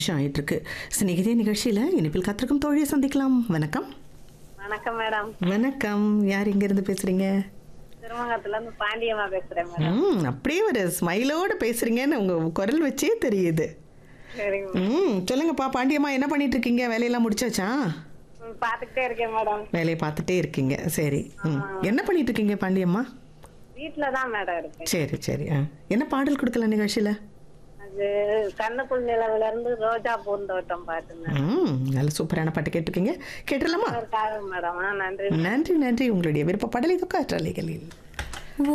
நிமிஷம் ஆயிட்டு இருக்கு சிநேகிதே நிகழ்ச்சியில இனிப்பில் காத்திருக்கும் தோழியை சந்திக்கலாம் வணக்கம் வணக்கம் மேடம் வணக்கம் யார் இங்க இருந்து பேசுறீங்க திருமங்கலத்துல இருந்து பாண்டியம்மா பேசுறேன் மேடம் ம் அப்படியே ஒரு ஸ்மைலோட பேசுறீங்கன்னு உங்க குரல் வச்சே தெரியுது சரிங்க ம் சொல்லுங்கப்பா பாண்டியம்மா என்ன பண்ணிட்டு இருக்கீங்க வேலையெல்லாம் முடிச்சாச்சா ம், பாத்துக்கிட்டே இருக்கேன் மேடம் வேலையை பார்த்துட்டே இருக்கீங்க சரி ம் என்ன பண்ணிட்டு இருக்கீங்க பாண்டியம்மா வீட்டுல தான் மேடம் இருக்கேன் சரி சரி ஆ என்ன பாடல் கொடுக்கலாம் நிகழ்ச்சியில அது கண்ணுக்குள் நிலவுல இருந்து ரோஜா பூந்தோட்டம் பாட்டுங்க ம் நல்ல சூப்பரான பாட்டு கேட்டிருக்கீங்க கேட்டுடலாமா இருக்காங்க மேடம் ஆ, நன்றி நன்றி நன்றி உங்களுடைய விருப்ப பாடல் இது காற்றாலைகளில்